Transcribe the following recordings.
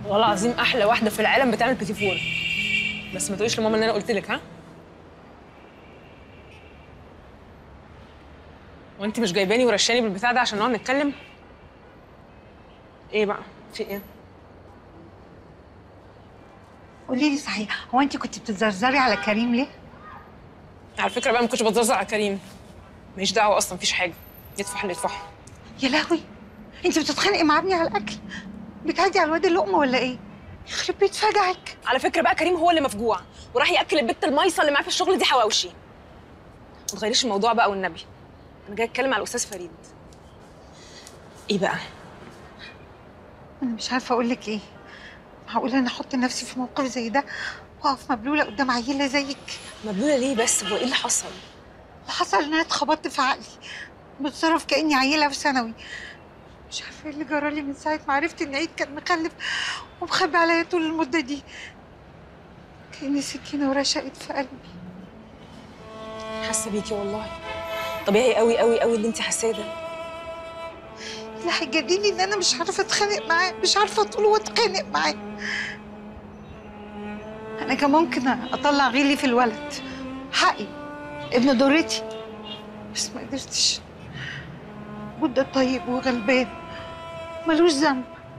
والله العظيم احلى واحده في العالم بتعمل بيتي فور بس ما تقوليش لماما ان انا قلت لك ها وانت مش جايباني ورشاني بالبتاع ده عشان نقعد نتكلم ايه بقى في ايه قولي لي صحيح هو انت كنت بتزرزري على كريم ليه؟ على فكره بقى ما كنتش بتزرزر على كريم ماليش دعوه اصلا مفيش حاجه يدفع اللي يدفعه يا لهوي انت بتتخانقي مع ابني على الاكل بتعدي على الواد اللقمه ولا ايه؟ يخرب بيت فجعك على فكره بقى كريم هو اللي مفجوع وراح ياكل البت المايصه اللي معاه في الشغل دي حواوشي ما تغيريش الموضوع بقى والنبي انا جاي اتكلم على الاستاذ فريد ايه بقى انا مش عارفه اقول لك ايه معقول انا احط نفسي في موقف زي ده واقف مبلوله قدام عيله زيك مبلوله ليه بس هو ايه اللي حصل اللي حصل ان انا اتخبطت في عقلي بتصرف كاني عيله في ثانوي مش عارفه ايه اللي جرالي من ساعه ما عرفت ان عيد كان مخلف ومخبي عليا طول المده دي كاني سكينه ورشقت في قلبي حاسه بيكي والله طبيعي قوي قوي قوي اللي انت حاساه ده اللي هيجاديني ان انا مش عارفه اتخانق معاه مش عارفه اطول واتخانق معاه انا كان ممكن اطلع غيلي في الولد حقي ابن دورتي بس ما قدرتش بودة طيب وغلبان ملوش ذنب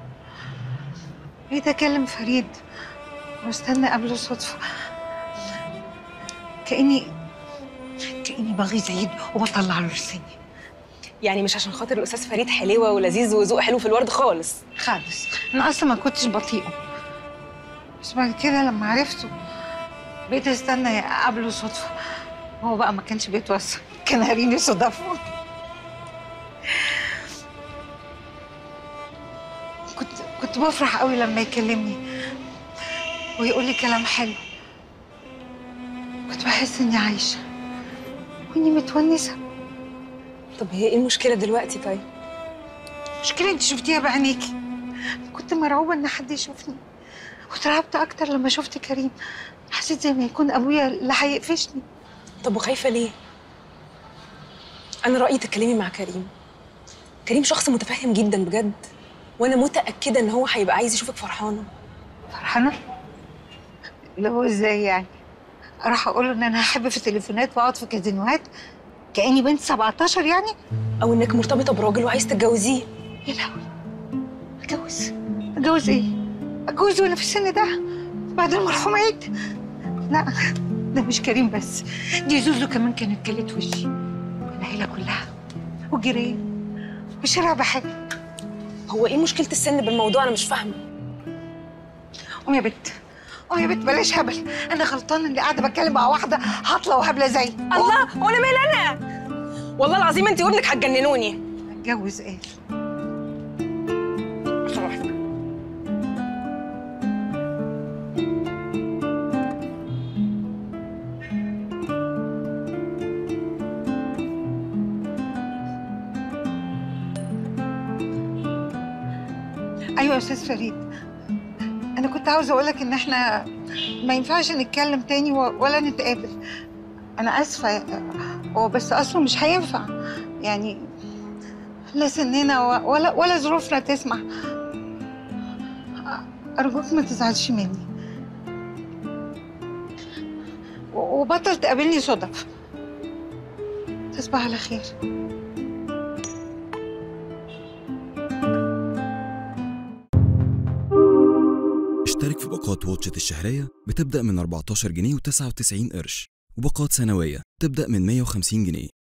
بقيت اكلم فريد واستنى قبله صدفه كاني كاني بغيظ عيد وبطلع له لساني يعني مش عشان خاطر الاستاذ فريد حلوه ولذيذ وذوق حلو في الورد خالص خالص انا اصلا ما كنتش بطيئه بس بعد كده لما عرفته بقيت استنى اقابله صدفه هو بقى ما كانش بيتوسع كان هاريني صدفه كنت كنت بفرح قوي لما يكلمني ويقول لي كلام حلو كنت بحس اني عايشه واني متونسه طب هي ايه المشكله دلوقتي طيب مشكلة انت شفتيها بعينيكي كنت مرعوبة ان حد يشوفني واترعبت اكتر لما شفت كريم حسيت زي ما يكون ابويا اللي هيقفشني طب وخايفه ليه انا رايي تتكلمي مع كريم كريم شخص متفهم جدا بجد وانا متاكده ان هو هيبقى عايز يشوفك فرحانه فرحانة اللي هو ازاي يعني راح اقول له ان انا هحب في التليفونات واقعد في كازينوهات كاني بنت 17 يعني او انك مرتبطه براجل وعايز تتجوزيه يا لهوي اتجوز اتجوز ايه اتجوز وانا في السن ده بعد المرحوم عيد لا ده مش كريم بس دي زوزو كمان كانت كلت وشي العيله كلها وجيران والشارع بحاجه هو ايه مشكله السن بالموضوع انا مش فاهمه قوم يا بت قوم يا بت بلاش هبل انا غلطانه اللي قاعده بتكلم مع واحده هطله وهبله زي الله هو انا مالي انا والله العظيم انت وابنك هتجننوني اتجوز قال خلاص ايوه يا استاذ فريد انا كنت عاوزه اقول لك ان احنا ما ينفعش نتكلم تاني و- ولا نتقابل انا اسفه هو بس اصله مش هينفع يعني لا سننا و- ولا ولا ظروفنا تسمح ارجوك ما تزعلش مني و- وبطل تقابلني صدف تصبح على خير اشترك في باقات واتشت الشهرية بتبدأ من 14 جنيه و99 قرش وباقات سنوية تبدأ من 150 جنيه